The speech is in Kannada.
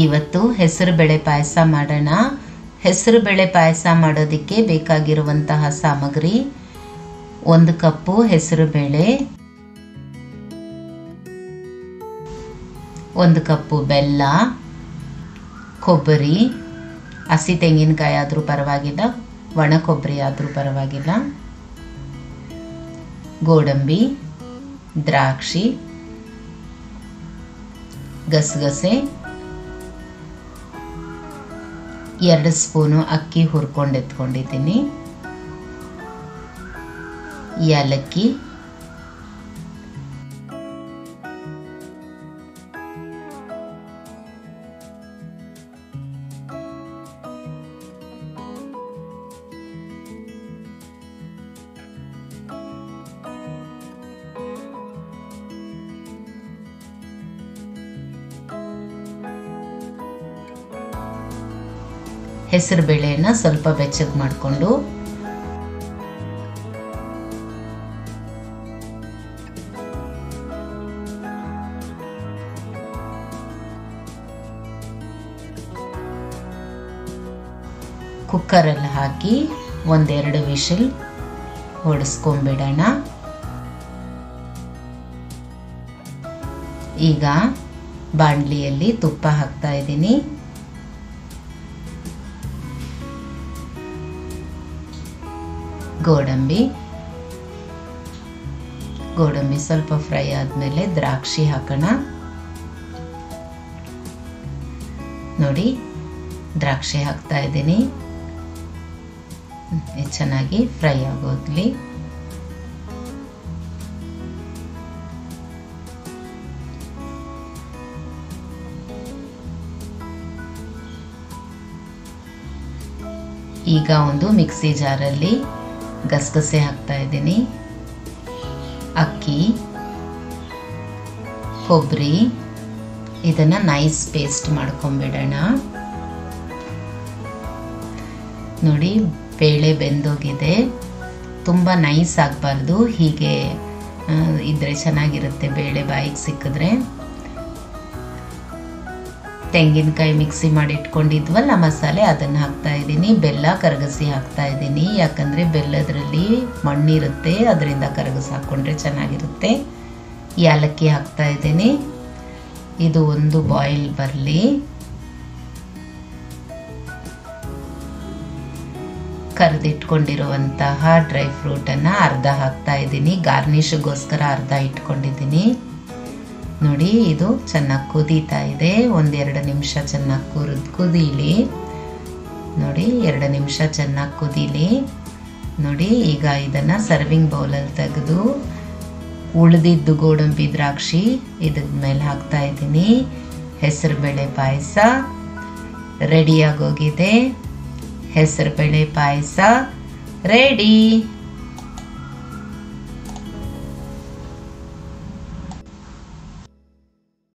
ಇವತ್ತು ಹೆಸರು ಬೇಳೆ ಪಾಯಸ ಮಾಡೋಣ ಹೆಸರು ಬೇಳೆ ಪಾಯಸ ಮಾಡೋದಕ್ಕೆ ಬೇಕಾಗಿರುವಂತಹ ಸಾಮಗ್ರಿ ಒಂದು ಕಪ್ಪು ಹೆಸರು ಬೇಳೆ ಒಂದು ಕಪ್ಪು ಬೆಲ್ಲ ಕೊಬ್ಬರಿ ಹಸಿ ತೆಂಗಿನಕಾಯಿ ಆದರೂ ಪರವಾಗಿಲ್ಲ ಒಣ ಕೊಬ್ಬರಿ ಆದರೂ ಪರವಾಗಿಲ್ಲ ಗೋಡಂಬಿ ದ್ರಾಕ್ಷಿ ಗಸಗಸೆ ಎರಡು ಸ್ಪೂನು ಅಕ್ಕಿ ಹುರ್ಕೊಂಡು ಎತ್ಕೊಂಡಿದ್ದೀನಿ ಏಲಕ್ಕಿ ಹೆಸರು ಬೇಳೆಯನ್ನು ಸ್ವಲ್ಪ ಬೆಚ್ಚಗೆ ಮಾಡಿಕೊಂಡು ಕುಕ್ಕರಲ್ಲಿ ಹಾಕಿ ಒಂದೆರಡು ವಿಷಲ್ ಹೊಡೆಸ್ಕೊಂಬಿಡೋಣ ಈಗ ಬಾಣಲಿಯಲ್ಲಿ ತುಪ್ಪ ಹಾಕ್ತಾ ಇದ್ದೀನಿ ಗೋಡಂಬಿ ಗೋಡಂಬಿ ಸ್ವಲ್ಪ ಫ್ರೈ ಆದಮೇಲೆ ದ್ರಾಕ್ಷಿ ಹಾಕೋಣ ನೋಡಿ ದ್ರಾಕ್ಷಿ ಹಾಕ್ತಾ ಇದ್ದೀನಿ ಚೆನ್ನಾಗಿ ಫ್ರೈ ಆಗೋಗ್ಲಿ ಈಗ ಒಂದು ಮಿಕ್ಸಿ ಜಾರಲ್ಲಿ ಗಸಗಸೆ ಹಾಕ್ತಾ ಇದ್ದೀನಿ ಅಕ್ಕಿ ಕೊಬ್ಬರಿ ಇದನ್ನು ನೈಸ್ ಪೇಸ್ಟ್ ಮಾಡ್ಕೊಂಬಿಡೋಣ ನೋಡಿ ಬೇಳೆ ಬೆಂದೋಗಿದೆ ತುಂಬ ನೈಸ್ ಆಗಬಾರ್ದು ಹೀಗೆ ಇದ್ದರೆ ಚೆನ್ನಾಗಿರುತ್ತೆ ಬೇಳೆ ಬಾಯಿಗೆ ಸಿಕ್ಕಿದ್ರೆ ತೆಂಗಿನಕಾಯಿ ಮಿಕ್ಸಿ ಮಾಡಿ ಇಟ್ಕೊಂಡಿದ್ವಲ್ಲ ಮಸಾಲೆ ಅದನ್ನು ಹಾಕ್ತಾ ಇದ್ದೀನಿ ಬೆಲ್ಲ ಕರಗಸಿ ಹಾಕ್ತಾ ಇದ್ದೀನಿ ಯಾಕಂದರೆ ಬೆಲ್ಲದ್ರಲ್ಲಿ ಮಣ್ಣಿರುತ್ತೆ ಅದರಿಂದ ಕರಗಸಿ ಹಾಕ್ಕೊಂಡ್ರೆ ಚೆನ್ನಾಗಿರುತ್ತೆ ಯಾಲಕ್ಕಿ ಹಾಕ್ತಾ ಇದ್ದೀನಿ ಇದು ಒಂದು ಬಾಯ್ಲ್ ಬರಲಿ ಕರೆದಿಟ್ಕೊಂಡಿರುವಂತಹ ಡ್ರೈ ಫ್ರೂಟನ್ನು ಅರ್ಧ ಹಾಕ್ತಾ ಇದ್ದೀನಿ ಗಾರ್ನಿಷ್ಗೋಸ್ಕರ ಅರ್ಧ ಇಟ್ಕೊಂಡಿದ್ದೀನಿ ನೋಡಿ ಇದು ಚೆನ್ನಾಗಿ ಕುದೀತಾ ಇದೆ ಒಂದೆರಡು ನಿಮಿಷ ಚೆನ್ನಾಗಿ ಕುರಿದು ಕುದೀಲಿ ನೋಡಿ ಎರಡು ನಿಮಿಷ ಚೆನ್ನಾಗಿ ಕುದೀಲಿ ನೋಡಿ ಈಗ ಇದನ್ನು ಸರ್ವಿಂಗ್ ಬೌಲಲ್ಲಿ ತೆಗೆದು ಉಳಿದಿದ್ದು ಗೋಡಂಬಿ ದ್ರಾಕ್ಷಿ ಇದ್ರ ಮೇಲೆ ಹಾಕ್ತಾ ಇದ್ದೀನಿ ಹೆಸರುಬೇಳೆ ಪಾಯಸ ರೆಡಿಯಾಗೋಗಿದೆ ಹೆಸರುಬೇಳೆ ಪಾಯಸ ರೆಡಿ